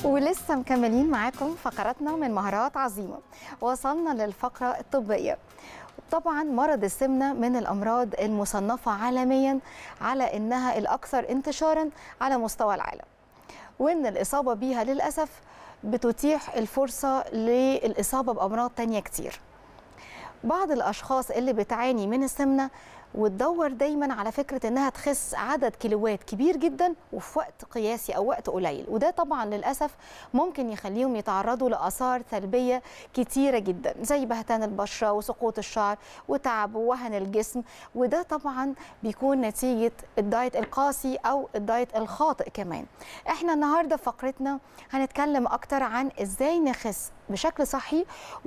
ولسه مكملين معاكم فقراتنا من مهارات عظيمة وصلنا للفقرة الطبية طبعا مرض السمنة من الأمراض المصنفة عالميا على إنها الأكثر انتشارا على مستوى العالم وإن الإصابة بيها للأسف بتتيح الفرصة للإصابة بأمراض تانية كتير بعض الأشخاص اللي بتعاني من السمنة وتدور دايما على فكره انها تخس عدد كيلوات كبير جدا وفي وقت قياسي او وقت قليل وده طبعا للاسف ممكن يخليهم يتعرضوا لاثار سلبيه كتيره جدا زي بهتان البشره وسقوط الشعر وتعب ووهن الجسم وده طبعا بيكون نتيجه الدايت القاسي او الدايت الخاطئ كمان احنا النهارده في فقرتنا هنتكلم اكتر عن ازاي نخس بشكل صحي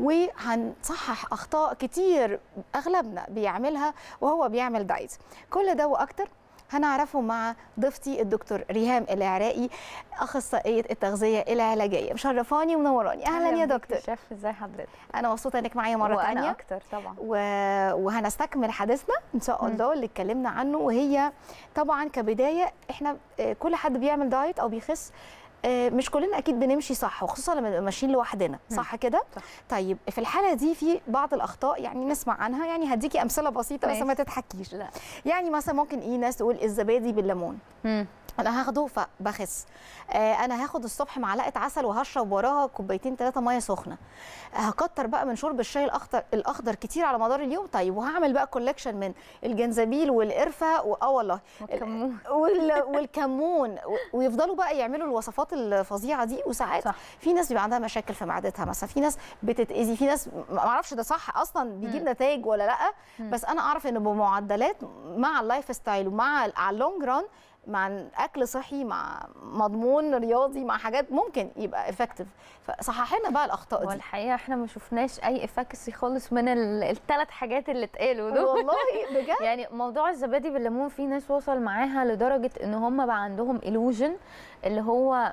وهنصحح اخطاء كتير اغلبنا بيعملها وهو بيعمل دايت كل ده واكتر هنعرفه مع ضيفتي الدكتور ريهام العراقي اخصائيه التغذيه العلاجيه مشرفاني ومنوراني اهلا يا دكتور شيف ازي حضرتك انا مبسوطه انك معايا مره وانا ثانيه اكتر طبعا و... وهنستكمل حديثنا ان شاء الله اللي اتكلمنا عنه وهي طبعا كبدايه احنا آه، كل حد بيعمل دايت او بيخس آه، مش كلنا اكيد بنمشي صح وخصوصا لما نبقى ماشيين لوحدنا صح كده صح. طيب في الحاله دي في بعض الاخطاء يعني نسمع عنها يعني هديكي امثله بسيطه بس ماشي. ما تضحكيش لا يعني مثلا ممكن ايه ناس تقول الزبادي بالليمون مم. انا هاخده فبخس آه انا هاخد الصبح معلقه عسل وهشرب وراها كوبايتين ثلاثه ميه سخنه هكتر بقى من شرب الشاي الاخضر الاخضر كتير على مدار اليوم طيب وهعمل بقى كولكشن من الجنزبيل والقرفه واه والله والكمون. وال- والكمون و- ويفضلوا بقى يعملوا الوصفات الفظيعه دي وساعات صح. في ناس بيبقى عندها مشاكل في معدتها مثلا في ناس بتتاذي في ناس ما اعرفش ده صح اصلا بيجيب مم. نتائج ولا لا مم. بس انا اعرف ان بمعدلات مع اللايف ستايل ومع على اللونج ران مع اكل صحي مع مضمون رياضي مع حاجات ممكن يبقى افكتيف فصحح لنا بقى الاخطاء دي والحقيقه احنا ما شفناش اي افاكسي خالص من الثلاث حاجات اللي اتقالوا دول والله بجد يعني موضوع الزبادي بالليمون في ناس وصل معاها لدرجه ان هم بقى عندهم illusion اللي هو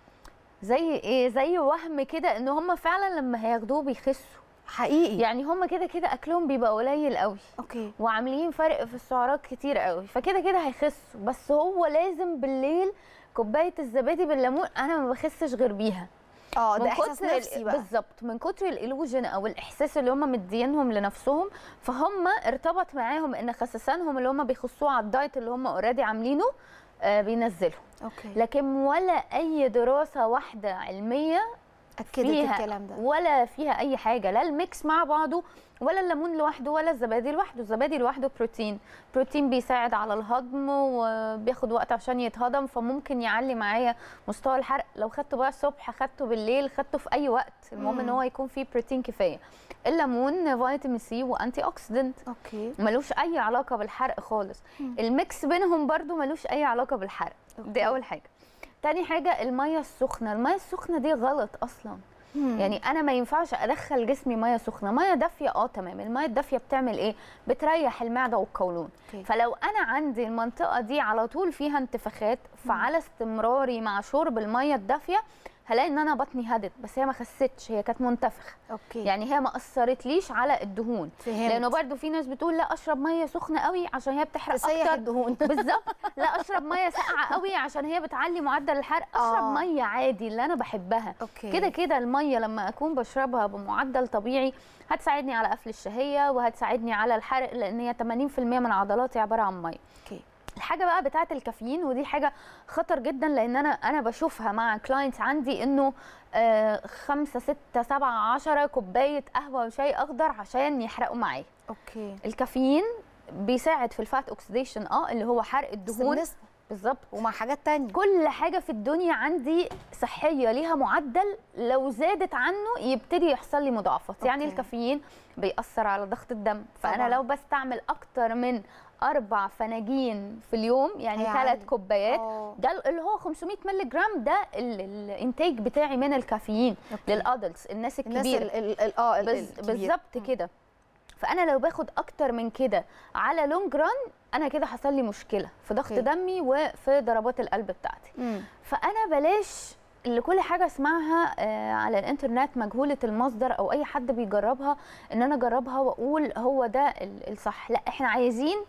زي ايه زي وهم كده ان هم فعلا لما هياخدوه بيخسوا حقيقي يعني هم كده كده اكلهم بيبقى قليل قوي اوكي وعاملين فرق في السعرات كتير قوي فكده كده هيخسوا بس هو لازم بالليل كوبايه الزبادي بالليمون انا ما بخسش غير بيها اه ده من احساس كتر ال- نفسي بقى بالظبط من كتر الالوجن او الاحساس اللي هم مدينهم لنفسهم فهم ارتبط معاهم ان خسسانهم اللي هم بيخصوه على الدايت اللي هم اوريدي عاملينه آه بينزلوا اوكي لكن ولا اي دراسه واحده علميه اكدت فيها الكلام ده ولا فيها اي حاجه لا الميكس مع بعضه ولا الليمون لوحده ولا الزبادي لوحده الزبادي لوحده بروتين بروتين بيساعد على الهضم وبياخد وقت عشان يتهضم فممكن يعلي معايا مستوى الحرق لو خدته بقى الصبح خدته بالليل خدته في اي وقت المهم ان مم. هو يكون فيه بروتين كفايه الليمون فيتامين سي وانتي اوكسيدنت اوكي ملوش اي علاقه بالحرق خالص مم. الميكس بينهم برضو ملوش اي علاقه بالحرق أوكي. دي اول حاجه تاني حاجه الميه السخنه الميه السخنه دي غلط اصلا مم. يعني انا ما ينفعش ادخل جسمي ميه سخنه ميه دافيه اه تمام الميه الدافيه بتعمل ايه بتريح المعده والقولون أوكي. فلو انا عندي المنطقه دي على طول فيها انتفاخات فعلى استمراري مع شرب الميه الدافيه هلاقي ان انا بطني هدت بس هي ما خستش هي كانت منتفخه اوكي يعني هي ما اثرتليش على الدهون فهمت لانه برضو في ناس بتقول لا اشرب ميه سخنه قوي عشان هي بتحرق تسيح اكتر الدهون بالظبط لا اشرب ميه ساقعه قوي عشان هي بتعلي معدل الحرق اشرب آه. ميه عادي اللي انا بحبها اوكي كده كده الميه لما اكون بشربها بمعدل طبيعي هتساعدني على قفل الشهيه وهتساعدني على الحرق لان هي 80% من عضلاتي عباره عن ميه اوكي الحاجه بقى بتاعه الكافيين ودي حاجه خطر جدا لان انا انا بشوفها مع كلاينتس عندي انه آه، خمسة ستة سبعة عشرة كوباية قهوة وشاي أخضر عشان يحرقوا معايا اوكي الكافيين بيساعد في الفات اوكسيديشن اه اللي هو حرق بس الدهون بالنسبة بالظبط ومع حاجات تانية كل حاجه في الدنيا عندي صحيه ليها معدل لو زادت عنه يبتدي يحصل لي مضاعفات يعني أوكي. الكافيين بيأثر على ضغط الدم فانا طبعاً. لو بستعمل اكتر من اربع فناجين في اليوم يعني هيعلي. ثلاث كوبايات آه. ده اللي هو 500 مللي جرام ده ال- الانتاج بتاعي من الكافيين أوكي. للادلتس الناس الناس الكبيره ال- ال- ال- اه ال- بز- الكبيرة. بالظبط كده فانا لو باخد اكتر من كده على لونج ران انا كده حصل لي مشكله في ضغط أوكي. دمي وفي ضربات القلب بتاعتي مم. فانا بلاش اللي كل حاجه اسمعها آه، على الانترنت مجهوله المصدر او اي حد بيجربها ان انا اجربها واقول هو ده ال- الصح لا احنا عايزين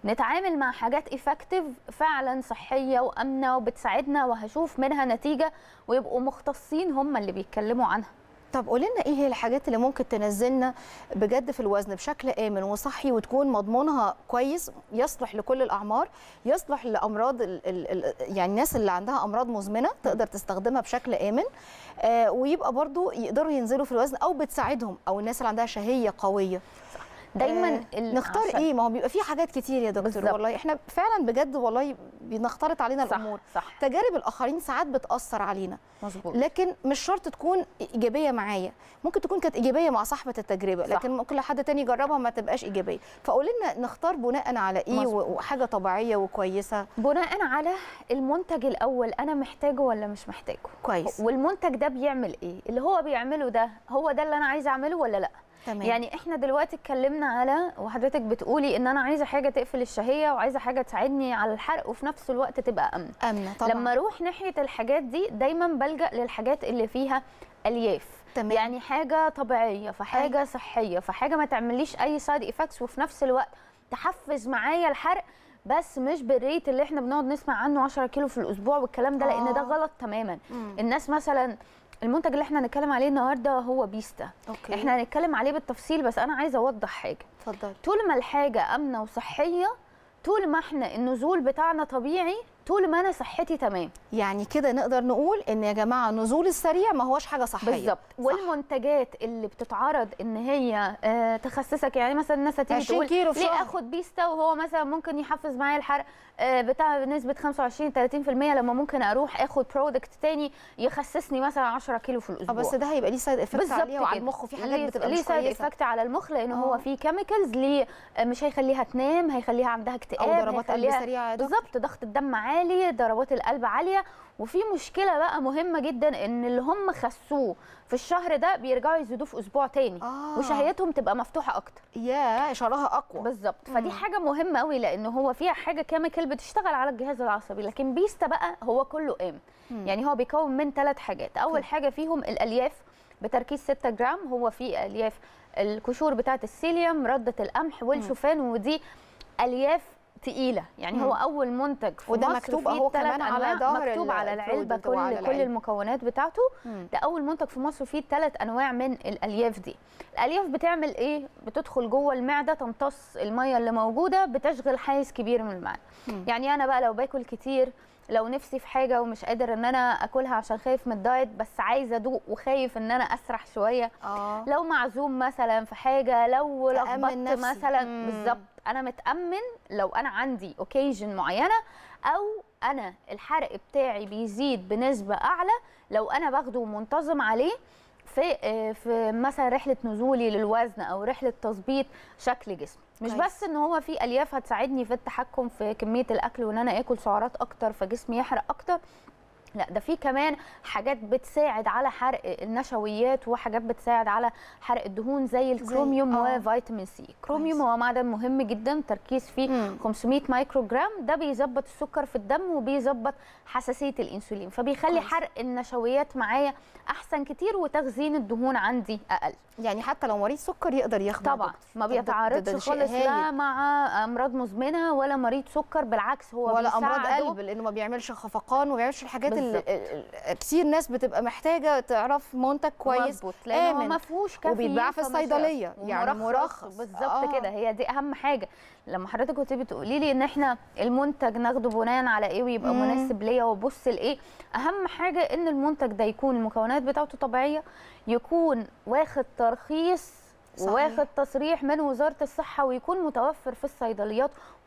نتعامل مع حاجات افكتيف فعلا صحيه وامنه وبتساعدنا وهشوف منها نتيجه ويبقوا مختصين هم اللي بيتكلموا عنها طب قولي لنا ايه هي الحاجات اللي ممكن تنزلنا بجد في الوزن بشكل امن وصحي وتكون مضمونها كويس يصلح لكل الاعمار يصلح لامراض ال ال ال يعني الناس اللي عندها امراض مزمنه تقدر تستخدمها بشكل امن آه ويبقى برضو يقدروا ينزلوا في الوزن او بتساعدهم او الناس اللي عندها شهيه قويه دايما آه ال- نختار عشان- ايه ما هو بيبقى في حاجات كتير يا دكتور بالظبط. والله احنا فعلا بجد والله بنختلط علينا صح الامور صح تجارب الاخرين ساعات بتاثر علينا مظبوط لكن مش شرط تكون ايجابيه معايا ممكن تكون كانت ايجابيه مع صاحبه التجربه صح. لكن ممكن لحد تاني يجربها ما تبقاش ايجابيه فقول لنا نختار بناء على ايه مظبوط. و- وحاجه طبيعيه وكويسه بناء على المنتج الاول انا محتاجه ولا مش محتاجه كويس والمنتج ده بيعمل ايه اللي هو بيعمله ده هو ده اللي انا عايزه اعمله ولا لا تمام يعني احنا دلوقتي اتكلمنا على وحضرتك بتقولي ان انا عايزه حاجه تقفل الشهيه وعايزه حاجه تساعدني على الحرق وفي نفس الوقت تبقى امن امنه طبعا لما اروح ناحيه الحاجات دي دايما بلجا للحاجات اللي فيها الياف تمام يعني حاجه طبيعيه فحاجه صحيه فحاجه ما تعمليش اي سايد افكتس وفي نفس الوقت تحفز معايا الحرق بس مش بالريت اللي احنا بنقعد نسمع عنه 10 كيلو في الاسبوع والكلام ده لان ده آه. غلط تماما مم. الناس مثلا المنتج اللي احنا هنتكلم عليه النهارده هو بيستا اوكي احنا هنتكلم عليه بالتفصيل بس انا عايزه اوضح حاجه اتفضل طول ما الحاجه امنه وصحيه طول ما احنا النزول بتاعنا طبيعي طول ما انا صحتي تمام يعني كده نقدر نقول ان يا جماعه النزول السريع ما هوش حاجه صحيه بالظبط والمنتجات اللي بتتعرض ان هي آه، تخسسك يعني مثلا الناس هتيجي 20 تقول كيلو في ليه شهر. اخد بيستا وهو مثلا ممكن يحفز معايا الحرق آه، بتاع بنسبه 25 30% لما ممكن اروح اخد برودكت تاني يخسسني مثلا 10 كيلو في اه الاسبوع بس ده هيبقى ليه سايد افكت بالظبط عليها وعلى كده. المخ وفي ليه- حاجات بتبقى ليه مش سايد كويسه افكت على المخ لان هو آه. في كيميكالز ليه آه، مش هيخليها تنام هيخليها عندها اكتئاب او ضربات قلب هيخليها- سريعه يا دكتور بالظبط ضغط الدم عالي ضربات القلب عاليه وفي مشكله بقى مهمه جدا ان اللي هم خسوه في الشهر ده بيرجعوا يزيدوه في اسبوع تاني آه. وشهيتهم تبقى مفتوحه اكتر يا اشارها اقوى بالظبط فدي مم. حاجه مهمه قوي لان هو فيها حاجه كيميكال بتشتغل على الجهاز العصبي لكن بيستا بقى هو كله ام مم. يعني هو بيكون من ثلاث حاجات اول أوكي. حاجه فيهم الالياف بتركيز 6 جرام هو فيه الياف القشور بتاعه السيليوم رده القمح والشوفان ودي الياف تقيله يعني مم. هو اول منتج في وده مصر مكتوب فيه أهو تلات كمان على أنواع، ظهر مكتوب ال- على العلبه البرودكت كل وعلى كل العلبة. المكونات بتاعته مم. ده اول منتج في مصر فيه ثلاث انواع من الالياف دي الالياف بتعمل ايه بتدخل جوه المعده تمتص الميه اللي موجوده بتشغل حيز كبير من المعده مم. يعني انا بقى لو باكل كتير لو نفسي في حاجه ومش قادر ان انا اكلها عشان خايف من الدايت بس عايزه ادوق وخايف ان انا اسرح شويه اه لو معزوم مثلا في حاجه لو تأمن لخبطت نفسي. مثلا مم. بالظبط انا متامن لو انا عندي اوكيجن معينه او انا الحرق بتاعي بيزيد بنسبه اعلى لو انا باخده منتظم عليه في آه، في مثلا رحله نزولي للوزن او رحله تظبيط شكل جسمي مش كويس. بس ان هو في الياف هتساعدني في التحكم في كميه الاكل وان انا اكل سعرات اكتر فجسمي يحرق اكتر لا ده في كمان حاجات بتساعد على حرق النشويات وحاجات بتساعد على حرق الدهون زي الكروميوم آه. وفيتامين سي الكروميوم كويس. هو معدن مهم جدا تركيز فيه مم. 500 مايكرو جرام ده بيظبط السكر في الدم وبيظبط حساسيه الانسولين فبيخلي كويس. حرق النشويات معايا احسن كتير وتخزين الدهون عندي اقل يعني حتى لو مريض سكر يقدر ياخده يا طبعا دكتور. ما طب ده- ده- ده بيتعارضش شيء خالص هايل. لا مع امراض مزمنه ولا مريض سكر بالعكس هو ولا امراض بيساعده قلب لانه ما بيعملش خفقان وما بيعملش الحاجات اللي بالظبط. ال- ال- كتير ناس بتبقى محتاجه تعرف منتج كويس مظبوط لان هو آمن. ما فيهوش كافيين وبيتباع في فمش- الصيدليه يعني ومرخص. مرخص بالظبط آه. كده هي دي اهم حاجه لما حضرتك كنت بتقولي لي ان احنا المنتج ناخده بناء على ايه ويبقى مم. مناسب ليا وابص لايه اهم حاجه ان المنتج ده يكون المكونات بتاعته طبيعيه يكون واخد ترخيص صحيح. واخد تصريح من وزاره الصحه ويكون متوفر في الصيدليات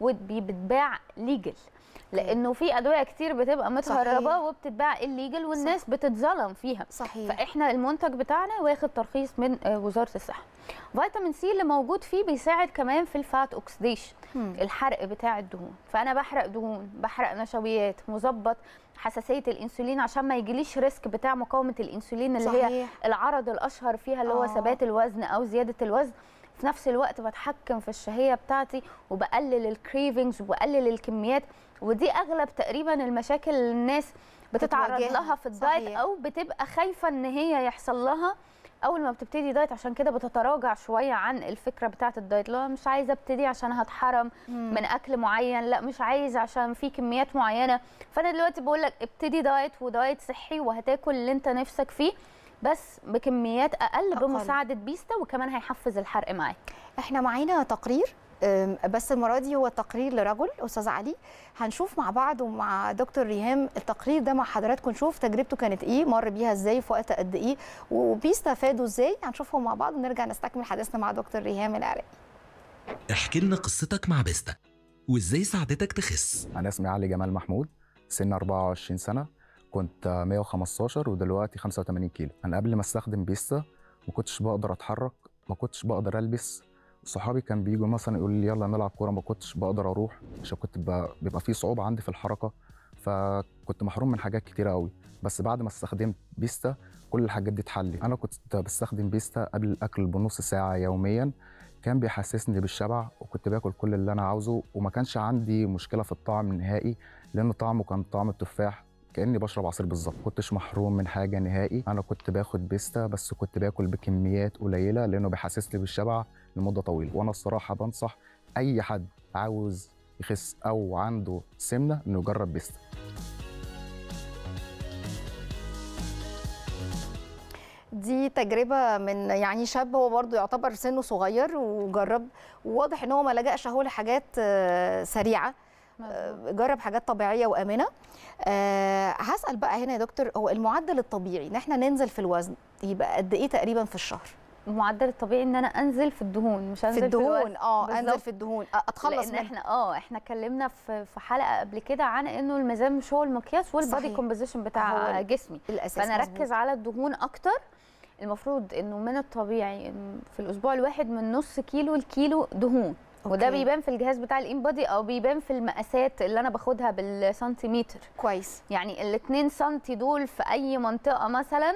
وبيتباع ليجل لانه في ادويه كتير بتبقى متهربه صحيح. وبتتباع الليجل والناس بتتظلم فيها صحيح فاحنا المنتج بتاعنا واخد ترخيص من آه، وزاره الصحه فيتامين سي اللي موجود فيه بيساعد كمان في الفات اوكسيديشن مم. الحرق بتاع الدهون فانا بحرق دهون بحرق نشويات مظبط حساسيه الانسولين عشان ما يجيليش ريسك بتاع مقاومه الانسولين اللي هي صحيح. العرض الاشهر فيها اللي هو آه. ثبات الوزن او زياده الوزن في نفس الوقت بتحكم في الشهيه بتاعتي وبقلل الكريفنجز وبقلل الكميات ودي اغلب تقريبا المشاكل اللي الناس بتتعرض بتواجهها. لها في الدايت صحيح. او بتبقى خايفه ان هي يحصل لها اول ما بتبتدي دايت عشان كده بتتراجع شويه عن الفكره بتاعه الدايت لا مش عايزه ابتدي عشان هتحرم من اكل معين لا مش عايز عشان في كميات معينه فانا دلوقتي بقول لك ابتدي دايت ودايت صحي وهتاكل اللي انت نفسك فيه بس بكميات اقل, أقل. بمساعده بيستا وكمان هيحفز الحرق معاك احنا معانا تقرير أم، بس المره دي هو تقرير لرجل استاذ علي هنشوف مع بعض ومع دكتور ريهام التقرير ده مع حضراتكم نشوف تجربته كانت ايه مر بيها ازاي في وقت قد ايه وبيستفادوا ازاي هنشوفهم مع بعض ونرجع نستكمل حديثنا مع دكتور ريهام العراقي احكي لنا قصتك مع بيستا وازاي ساعدتك تخس أنا اسمي علي جمال محمود سن 24 سنة كنت 115 ودلوقتي 85 كيلو أنا قبل ما استخدم بيستا ما كنتش بقدر أتحرك ما كنتش بقدر ألبس صحابي كان بيجوا مثلا يقولوا لي يلا نلعب كورة ما كنتش بقدر أروح عشان كنت ب- بيبقى في صعوبة عندي في الحركة فكنت محروم من حاجات كتيرة قوي بس بعد ما استخدمت بيستا كل الحاجات دي اتحلت أنا كنت بستخدم بيستا قبل الأكل بنص ساعة يوميا كان بيحسسني بالشبع وكنت باكل كل اللي انا عاوزه وما كانش عندي مشكله في الطعم نهائي لان طعمه كان طعم التفاح كاني بشرب عصير بالظبط كنتش محروم من حاجه نهائي انا كنت باخد بيستا بس كنت باكل بكميات قليله لانه بيحسسني بالشبع لمده طويله وانا الصراحه بنصح اي حد عاوز يخس او عنده سمنه انه يجرب بيستا دي تجربة من يعني شاب هو برضو يعتبر سنه صغير وجرب وواضح ان هو ما لجأش هو لحاجات آه، سريعة آه، جرب حاجات طبيعية وآمنة آه، هسأل بقى هنا يا دكتور هو المعدل الطبيعي ان احنا ننزل في الوزن يبقى قد ايه تقريبا في الشهر المعدل الطبيعي ان انا انزل في الدهون مش انزل في الدهون الوزن. اه انزل بالظبط. في الدهون آه، اتخلص لان منها احنا اه احنا اتكلمنا في في حلقه قبل كده عن انه الميزان مش هو المقياس والبادي صحيح. كومبوزيشن هو بتاع ال- جسمي الاساس فانا مظبوط. اركز على الدهون اكتر المفروض انه من الطبيعي إن في الاسبوع الواحد من نص كيلو لكيلو دهون وده أوكي. بيبان في الجهاز بتاع الام بادي او بيبان في المقاسات اللي انا باخدها بالسنتيمتر كويس يعني ال 2 سم دول في اي منطقه مثلا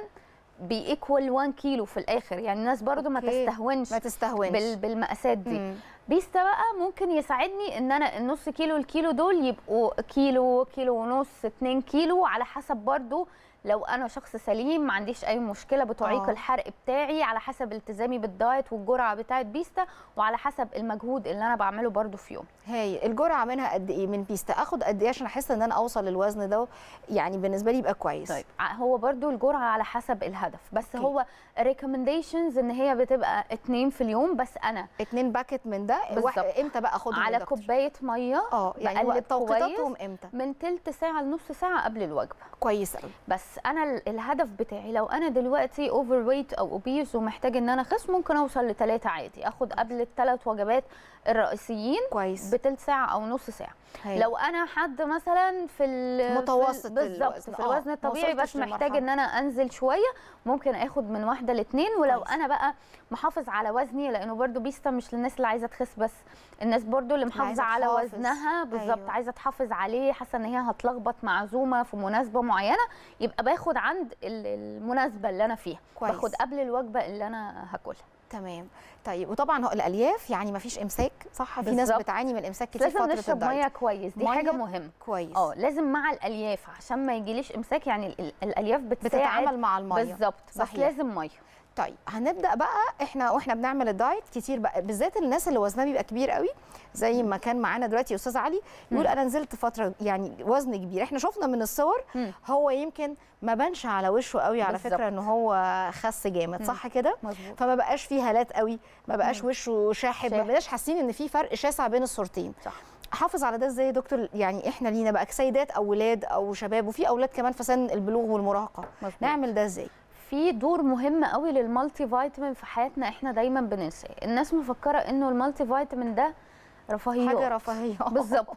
بيكوال 1 كيلو في الاخر يعني الناس برضو ما أوكي. تستهونش ما تستهونش بال بالمقاسات دي مم. بيستا بقى ممكن يساعدني ان انا النص كيلو الكيلو دول يبقوا كيلو كيلو ونص 2 كيلو على حسب برضو لو انا شخص سليم ما عنديش اي مشكله بتعيق آه. الحرق بتاعي على حسب التزامي بالدايت والجرعه بتاعه بيستا وعلى حسب المجهود اللي انا بعمله برضو في يوم هاي الجرعه منها قد ايه من بيستا اخد قد ايه عشان احس ان انا اوصل للوزن ده يعني بالنسبه لي يبقى كويس طيب ع- هو برضو الجرعه على حسب الهدف بس أوكي. هو ريكومنديشنز ان هي بتبقى اتنين في اليوم بس انا اتنين باكت من ده بالظبط. واحد امتى بقى اخدهم يا على دكتور؟ كوبايه ميه اه يعني بقلب توقيتاتهم كويس امتى من تلت ساعه لنص ساعه قبل الوجبه كويس قوي بس انا ال- الهدف بتاعي لو انا دلوقتي اوفر ويت او اوبيز ومحتاج ان انا اخس ممكن اوصل لثلاثه عادي اخد قبل الثلاث وجبات الرئيسيين كويس بتلت ساعه او نص ساعه هايل. لو انا حد مثلا في ال- متوسط في ال- بالظبط الوزن. في آه، الوزن ما الطبيعي وصلتش بس محتاج للمرحلة. ان انا انزل شويه ممكن اخد من واحده لاثنين ولو كويس. انا بقى محافظ على وزني لانه برضو بيستا مش للناس اللي عايزه تخس بس الناس برضو اللي محافظه عايزة على تحافظ. وزنها بالظبط أيوة. عايزه تحافظ عليه حاسه ان هي هتلخبط معزومه في مناسبه معينه يبقى باخد عند ال- المناسبه اللي انا فيها كويس. باخد قبل الوجبه اللي انا هاكلها تمام طيب وطبعا هو الالياف يعني ما فيش امساك صح في ناس بالظبط. بتعاني من الامساك بس كتير لازم فتره نشرب الدايت ميه كويس دي مية حاجه مهمه كويس اه لازم مع الالياف عشان ما يجيليش امساك يعني ال- ال- الالياف بتساعد بتتعامل مع الميه بالظبط بس صحيح. لازم ميه طيب هنبدا بقى احنا واحنا بنعمل الدايت كتير بقى بالذات الناس اللي وزنها بيبقى كبير قوي زي ما كان معانا دلوقتي استاذ علي يقول مم. انا نزلت فتره يعني وزن كبير احنا شفنا من الصور مم. هو يمكن ما بانش على وشه قوي على بالظبط. فكره ان هو خس جامد مم. صح كده مظبوط فما بقاش فيه هالات قوي ما بقاش وشه شاحب ما شاحب. بقاش حاسين ان في فرق شاسع بين الصورتين صح احافظ على ده ازاي يا دكتور يعني احنا لينا بقى سيدات او ولاد او شباب وفي اولاد كمان في سن البلوغ والمراهقه مظبوط نعمل ده ازاي في دور مهم قوي للمالتي فيتامين في حياتنا احنا دايما بننساه الناس مفكره انه المالتي فيتامين ده رفاهيات حاجه رفاهيه بالظبط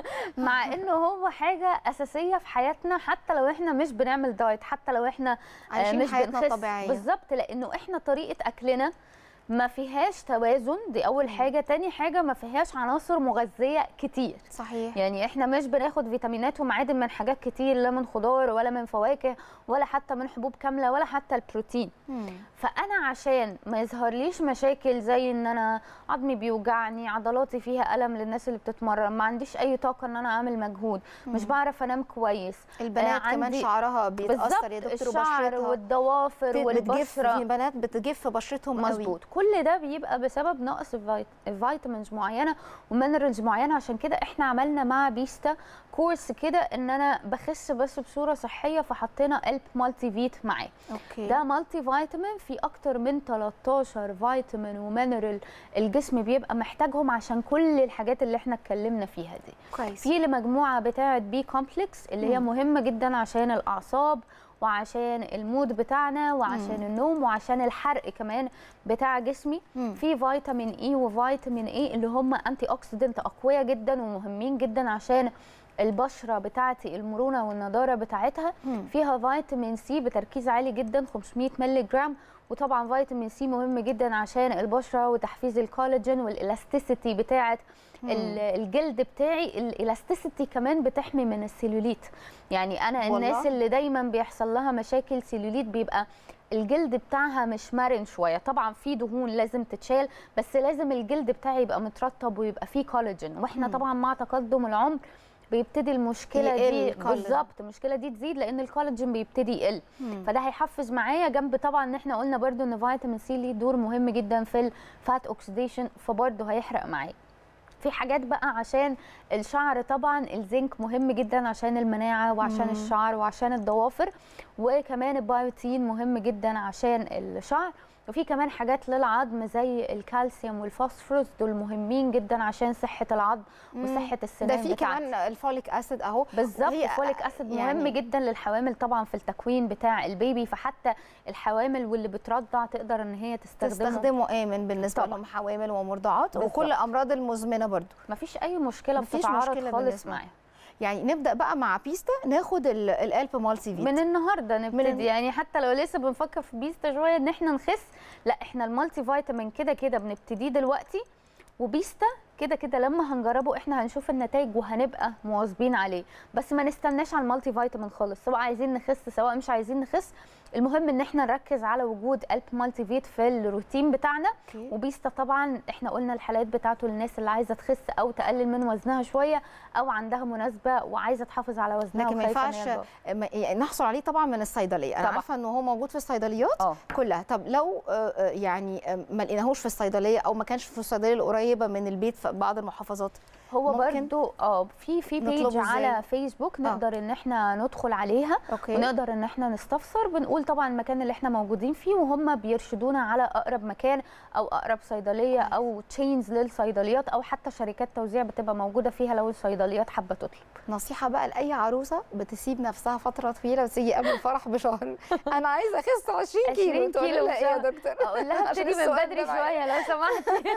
مع انه هو حاجه اساسيه في حياتنا حتى لو احنا مش بنعمل دايت حتى لو احنا آه، عايشين مش حياتنا بنخس الطبيعية. بالظبط لانه احنا طريقه اكلنا ما فيهاش توازن دي اول حاجه تاني حاجه ما فيهاش عناصر مغذيه كتير صحيح يعني احنا مش بناخد فيتامينات ومعادن من حاجات كتير لا من خضار ولا من فواكه ولا حتى من حبوب كامله ولا حتى البروتين مم. فانا عشان ما يظهرليش مشاكل زي ان انا عظمي بيوجعني عضلاتي فيها الم للناس اللي بتتمرن ما عنديش اي طاقه ان انا اعمل مجهود مش بعرف انام كويس البنات آه، كمان عندي- شعرها بيتاثر يا بالظبط دكتور الشعر وبشرتها والضوافر بتجف والبشره في بنات بتجف بشرتهم قوي مظبوط كل ده بيبقى بسبب نقص الفيت- فيتامينز معينه ومينرالز معينه عشان كده احنا عملنا مع بيستا كورس كده ان انا بخس بس بصوره صحيه فحطينا الب مالتي فيت معاه اوكي ده مالتي فيتامين فيه اكتر من 13 فيتامين ومينرال الجسم بيبقى محتاجهم عشان كل الحاجات اللي احنا اتكلمنا فيها دي كويس في لمجموعه بتاعه بي كومبلكس اللي هي مم. مهمه جدا عشان الاعصاب وعشان المود بتاعنا وعشان النوم وعشان الحرق كمان بتاع جسمي مم. في فيتامين اي وفيتامين اي اللي هم انتي اوكسيدنت اقوياء جدا ومهمين جدا عشان البشره بتاعتي المرونه والنضاره بتاعتها مم. فيها فيتامين سي بتركيز عالي جدا 500 مللي جرام وطبعا فيتامين سي مهم جدا عشان البشره وتحفيز الكولاجين والالاستيسيتي بتاعت ال- الجلد بتاعي الالاستيسيتي كمان بتحمي من السيلوليت يعني انا والله؟ الناس اللي دايما بيحصل لها مشاكل سيلوليت بيبقى الجلد بتاعها مش مرن شويه طبعا في دهون لازم تتشال بس لازم الجلد بتاعي يبقى مترطب ويبقى فيه كولاجين واحنا مم. طبعا مع تقدم العمر بيبتدي المشكله يقل دي الكولاجين. بالظبط المشكله دي تزيد لان الكولاجين بيبتدي يقل مم. فده هيحفز معايا جنب طبعا ان احنا قلنا برده ان فيتامين سي ليه دور مهم جدا في الفات اوكسيديشن فبرده هيحرق معايا في حاجات بقى عشان الشعر طبعا الزنك مهم جدا عشان المناعه وعشان مم. الشعر وعشان الضوافر وكمان البيوتين مهم جدا عشان الشعر وفي كمان حاجات للعظم زي الكالسيوم والفوسفورس دول مهمين جدا عشان صحه العظم مم. وصحه ده السنان في بتاعتي. كمان الفوليك اسيد اهو بالظبط وهي الفوليك اسيد مهم يعني- جدا للحوامل طبعا في التكوين بتاع البيبي فحتى الحوامل واللي بترضع تقدر ان هي تستخدمه تستخدمه امن بالنسبه طبعاً. لهم حوامل ومرضعات بالظبط. وكل الامراض المزمنه برضو مفيش اي مشكله مفيش بتتعارض مشكلة خالص بالنسبة معاها يعني نبدا بقى مع بيستا ناخد ال- القلب مالتي فيت من النهارده نبتدي ال- يعني حتى لو لسه بنفكر في بيستا شويه ان احنا نخس لا احنا المالتي فيتامين كده كده بنبتديه دلوقتي وبيستا كده كده لما هنجربه احنا هنشوف النتائج وهنبقى مواظبين عليه بس ما نستناش على المالتي فيتامين خالص سواء عايزين نخس سواء مش عايزين نخس المهم ان احنا نركز على وجود قلب مالتي فيت في الروتين بتاعنا أوكي. وبيستا طبعا احنا قلنا الحالات بتاعته للناس اللي عايزه تخس او تقلل من وزنها شويه او عندها مناسبه وعايزه تحافظ على وزنها لكن ما وخايفة إن ينفعش هي تضعف. ما- يعني نحصل عليه طبعا من الصيدليه انا طبعاً. عارفه ان هو موجود في الصيدليات اه كلها طب لو آه، آه، يعني آه، ما لقيناهوش في الصيدليه او ما كانش في الصيدليه القريبه من البيت في بعض المحافظات هو ممكن برضو اه في في بيج نطلبه إزاي؟ على فيسبوك نقدر ان احنا ندخل عليها اوكي ونقدر ان احنا نستفسر بنقول طبعا المكان اللي احنا موجودين فيه وهم بيرشدونا على اقرب مكان او اقرب صيدليه او تشينز للصيدليات او حتى شركات توزيع بتبقى موجوده فيها لو الصيدليات حابه تطلب نصيحه بقى لاي عروسه بتسيب نفسها فتره طويله وتيجي قبل الفرح بشهر انا عايزه اخس 20 كيلو 20 تقولي كيلو لها ايه يا بشهر. دكتور اقول لها عشان ابتدي من السؤال بدري ده معايا. شويه لو سمحتي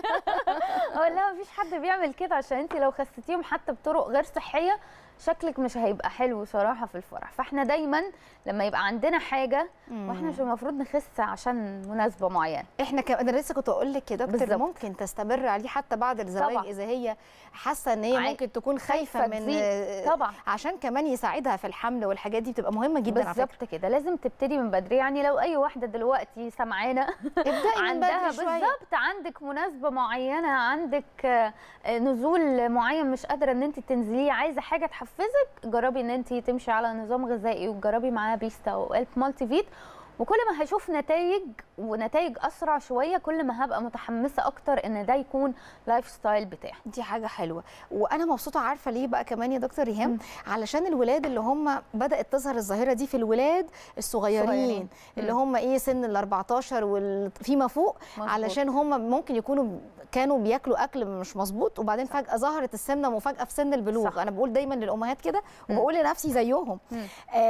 اقول لها مفيش حد بيعمل كده عشان انت لو خسيتيهم حتى بطرق غير صحيه شكلك مش هيبقى حلو صراحه في الفرح فاحنا دايما لما يبقى عندنا حاجه واحنا مش المفروض نخس عشان مناسبه معينه احنا كمان انا لسه كنت اقول لك يا دكتور بالظبط. ممكن تستمر عليه حتى بعد الزواج طبعاً. اذا هي حاسه ان هي عاي- ممكن تكون خايفه خايفة من تزيد. آه، طبعا عشان كمان يساعدها في الحمل والحاجات دي بتبقى مهمه جدا على فكره بالظبط كده لازم تبتدي من بدري يعني لو اي واحده دلوقتي سمعانا ابدأي من عندها بدري شويه بالظبط عندك مناسبه معينه عندك آه، آه، نزول معين مش قادره ان انت تنزليه عايزه حاجه تحفزك جربي ان انت تمشي على نظام غذائي وتجربي معاه بيستا وقلب مالتي فيت وكل ما هشوف نتائج ونتائج اسرع شويه كل ما هبقى متحمسه اكتر ان ده يكون لايف ستايل بتاعي دي حاجه حلوه وانا مبسوطه عارفه ليه بقى كمان يا دكتور ريهام علشان الولاد اللي هم بدات تظهر الظاهره دي في الولاد الصغيرين صغيرين. اللي هم ايه سن ال 14 وفيما فوق مظبوط. علشان هم ممكن يكونوا كانوا بياكلوا اكل مش مظبوط وبعدين فجاه ظهرت السمنه مفاجاه في سن البلوغ صح. انا بقول دايما للامهات كده مم. وبقول لنفسي زيهم مم.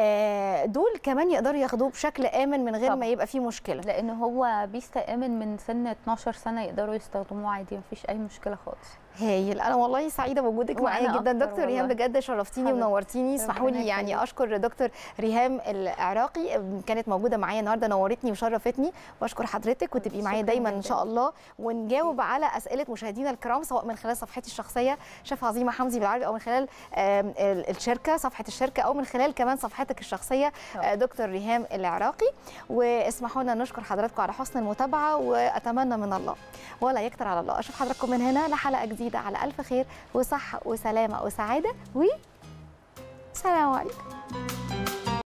آه دول كمان يقدروا ياخدوه بشكل امن من غير طبعا. ما يبقى فيه مشكله لان هو بيستا امن من سن 12 سنه يقدروا يستخدموه عادي مفيش اي مشكله خالص هايل انا والله سعيده بوجودك وأنا معايا جدا أكتر دكتور ريهام والله. بجد شرفتيني حبيبتي. ونورتيني اسمحوا ربنا لي يعني يخليك. اشكر دكتور ريهام العراقي كانت موجوده معايا النهارده نورتني وشرفتني واشكر حضرتك وتبقي معايا شكراً دايما ان جداً. شاء الله ونجاوب على اسئله مشاهدينا الكرام سواء من خلال صفحتي الشخصيه شيف عظيمه حمدي بالعربي او من خلال آم، ال- الشركه صفحه الشركه او من خلال كمان صفحتك الشخصيه آه، دكتور ريهام العراقي واسمحوا لنا نشكر حضراتكم على حسن المتابعه واتمنى من الله ولا يكتر على الله اشوف حضراتكم من هنا لحلقه جديده على الف خير وصحه وسلامه وسعاده و سلام عليكم